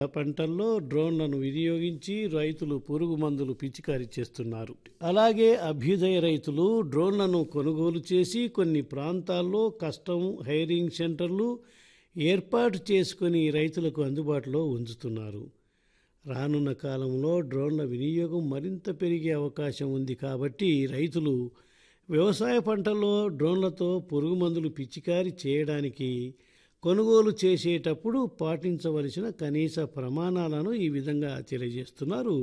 పంటల్లో డ్రోన్లను వినియోగించి రైతులు పురుగు మందులు పిచికారీ చేస్తున్నారు అలాగే అభ్యుదయ రైతులు డ్రోన్లను కొనుగోలు చేసి కొన్ని ప్రాంతాల్లో కస్టమ్ హైరింగ్ సెంటర్లు ఏర్పాటు చేసుకుని రైతులకు అందుబాటులో ఉంచుతున్నారు రానున్న కాలంలో డ్రోన్ల వినియోగం మరింత పెరిగే అవకాశం ఉంది కాబట్టి రైతులు వ్యవసాయ పంటల్లో డ్రోన్లతో పురుగు మందులు పిచికారీ చేయడానికి కొనుగోలు చేసేటప్పుడు పాటించవలసిన కనీస ప్రమాణాలను ఈ విధంగా తెలియజేస్తున్నారు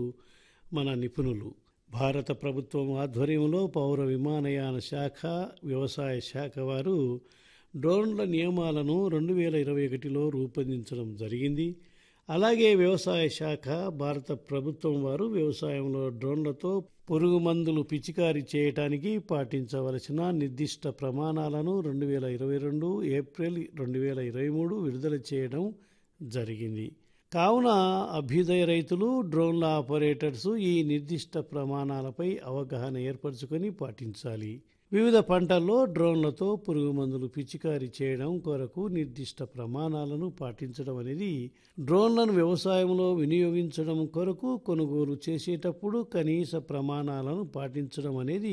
మన నిపుణులు భారత ప్రభుత్వం ఆధ్వర్యంలో పౌర విమానయాన శాఖ వ్యవసాయ శాఖ వారు డ్రోన్ల నియమాలను రెండు వేల ఇరవై ఒకటిలో రూపొందించడం జరిగింది అలాగే వ్యవసాయ శాఖ భారత ప్రభుత్వం వారు వ్యవసాయంలో డ్రోన్లతో పురుగు మందులు పిచికారీ చేయటానికి పాటించవలసిన నిర్దిష్ట ప్రమాణాలను రెండు వేల ఇరవై రెండు ఏప్రిల్ రెండు వేల ఇరవై మూడు విడుదల చేయడం జరిగింది కావున అభ్యుదయ రైతులు డ్రోన్ల ఆపరేటర్స్ ఈ నిర్దిష్ట ప్రమాణాలపై అవగాహన ఏర్పరచుకొని పాటించాలి వివిధ పంటల్లో డ్రోన్లతో పురుగు మందులు పిచికారీ చేయడం కొరకు నిర్దిష్ట ప్రమాణాలను పాటించడం అనేది డ్రోన్లను వ్యవసాయంలో వినియోగించడం కొరకు కొనుగోలు చేసేటప్పుడు కనీస ప్రమాణాలను పాటించడం అనేది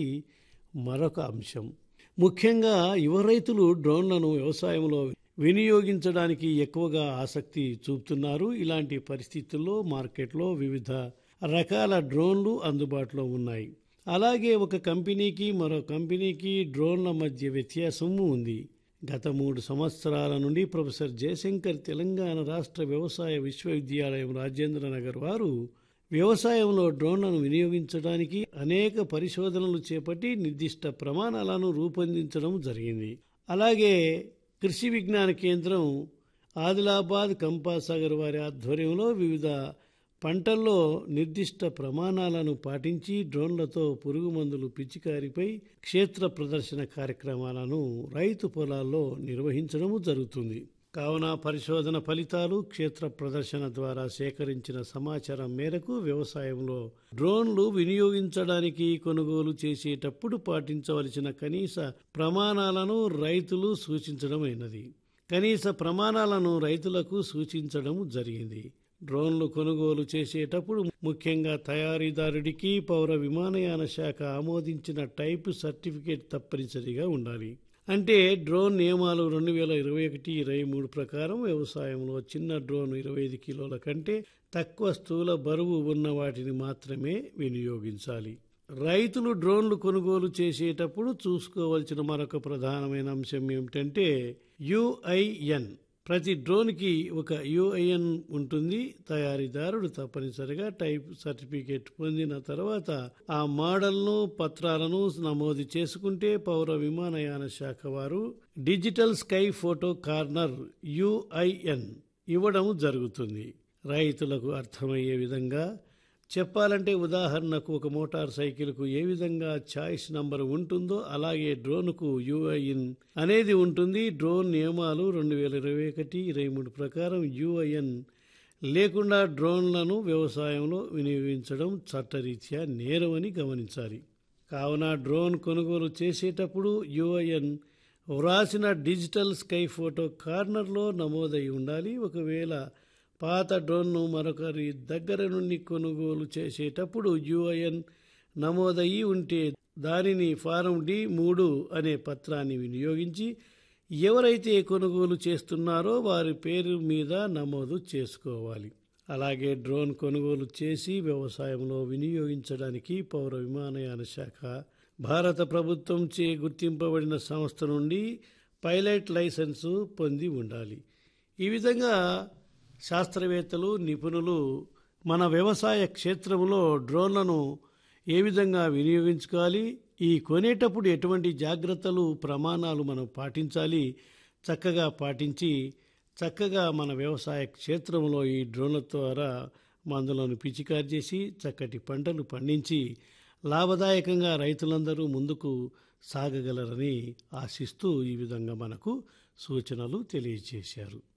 మరొక అంశం ముఖ్యంగా యువ రైతులు డ్రోన్లను వ్యవసాయంలో వినియోగించడానికి ఎక్కువగా ఆసక్తి చూపుతున్నారు ఇలాంటి పరిస్థితుల్లో మార్కెట్లో వివిధ రకాల డ్రోన్లు అందుబాటులో ఉన్నాయి అలాగే ఒక కంపెనీకి మరో కంపెనీకి డ్రోన్ల మధ్య వ్యత్యాసము ఉంది గత మూడు సంవత్సరాల నుండి ప్రొఫెసర్ జయశంకర్ తెలంగాణ రాష్ట్ర వ్యవసాయ విశ్వవిద్యాలయం రాజేంద్ర నగర్ వారు వ్యవసాయంలో డ్రోన్లను వినియోగించడానికి అనేక పరిశోధనలు చేపట్టి నిర్దిష్ట ప్రమాణాలను రూపొందించడం జరిగింది అలాగే కృషి విజ్ఞాన కేంద్రం ఆదిలాబాద్ కంపాసాగర్ వారి ఆధ్వర్యంలో వివిధ పంటల్లో నిర్దిష్ట ప్రమాణాలను పాటించి డ్రోన్లతో పురుగు మందులు పిచికారిపై క్షేత్ర ప్రదర్శన కార్యక్రమాలను రైతు పొలాల్లో నిర్వహించడము జరుగుతుంది కావున పరిశోధన ఫలితాలు క్షేత్ర ప్రదర్శన ద్వారా సేకరించిన సమాచారం మేరకు వ్యవసాయంలో డ్రోన్లు వినియోగించడానికి కొనుగోలు చేసేటప్పుడు పాటించవలసిన కనీస ప్రమాణాలను రైతులు సూచించడమైనది కనీస ప్రమాణాలను రైతులకు సూచించడం జరిగింది డ్రోన్లు కొనుగోలు చేసేటప్పుడు ముఖ్యంగా తయారీదారుడికి పౌర విమానయాన శాఖ ఆమోదించిన టైపు సర్టిఫికేట్ తప్పనిసరిగా ఉండాలి అంటే డ్రోన్ నియమాలు రెండు వేల ఇరవై ఒకటి ఇరవై మూడు ప్రకారం వ్యవసాయంలో చిన్న డ్రోన్ ఇరవై ఐదు కిలోల కంటే తక్కువ స్థూల బరువు ఉన్న వాటిని మాత్రమే వినియోగించాలి రైతులు డ్రోన్లు కొనుగోలు చేసేటప్పుడు చూసుకోవాల్సిన మరొక ప్రధానమైన అంశం ఏమిటంటే యుఐఎన్ ప్రతి డ్రోన్కి ఒక యుఐఎన్ ఉంటుంది తయారీదారుడు తప్పనిసరిగా టైప్ సర్టిఫికేట్ పొందిన తర్వాత ఆ మోడల్ను పత్రాలను నమోదు చేసుకుంటే పౌర విమానయాన శాఖ వారు digital sky photo corner UIN ఇవ్వడం జరుగుతుంది రైతులకు అర్థమయ్యే విధంగా చెప్పాలంటే ఉదాహరణకు ఒక మోటార్ సైకిల్కు ఏ విధంగా ఛాయిస్ నంబర్ ఉంటుందో అలాగే డ్రోన్కు యుఐఎన్ అనేది ఉంటుంది డ్రోన్ నియమాలు రెండు వేల ఇరవై ఒకటి ఇరవై మూడు ప్రకారం యుఐఎన్ లేకుండా డ్రోన్లను వ్యవసాయంలో వినియోగించడం చట్టరీత్యా నేరమని గమనించాలి కావున డ్రోన్ కొనుగోలు చేసేటప్పుడు యుఐఎన్ వ్రాసిన డిజిటల్ స్కై ఫోటో కార్నర్లో నమోదై ఉండాలి ఒకవేళ పాత డ్రోన్ను మరొకరి దగ్గర నుండి కొనుగోలు చేసేటప్పుడు యుఐఎన్ నమోదయ్యి ఉంటే దానిని ఫారం డి మూడు అనే పత్రాన్ని వినియోగించి ఎవరైతే కొనుగోలు చేస్తున్నారో వారి పేరు మీద నమోదు చేసుకోవాలి అలాగే డ్రోన్ కొనుగోలు చేసి వ్యవసాయంలో వినియోగించడానికి పౌర విమానయాన శాఖ భారత ప్రభుత్వం చే గుర్తింపబడిన సంస్థ నుండి పైలట్ లైసెన్సు పొంది ఉండాలి ఈ విధంగా శాస్త్రవేత్తలు నిపుణులు మన వ్యవసాయ క్షేత్రంలో డ్రోన్లను ఏ విధంగా వినియోగించుకోవాలి ఈ కొనేటప్పుడు ఎటువంటి జాగ్రత్తలు ప్రమాణాలు మనం పాటించాలి చక్కగా పాటించి చక్కగా మన వ్యవసాయ క్షేత్రంలో ఈ డ్రోన్ల ద్వారా మందులను పిచికారి చేసి చక్కటి పంటలు పండించి లాభదాయకంగా రైతులందరూ ముందుకు సాగగలరని ఆశిస్తూ ఈ విధంగా మనకు సూచనలు తెలియజేశారు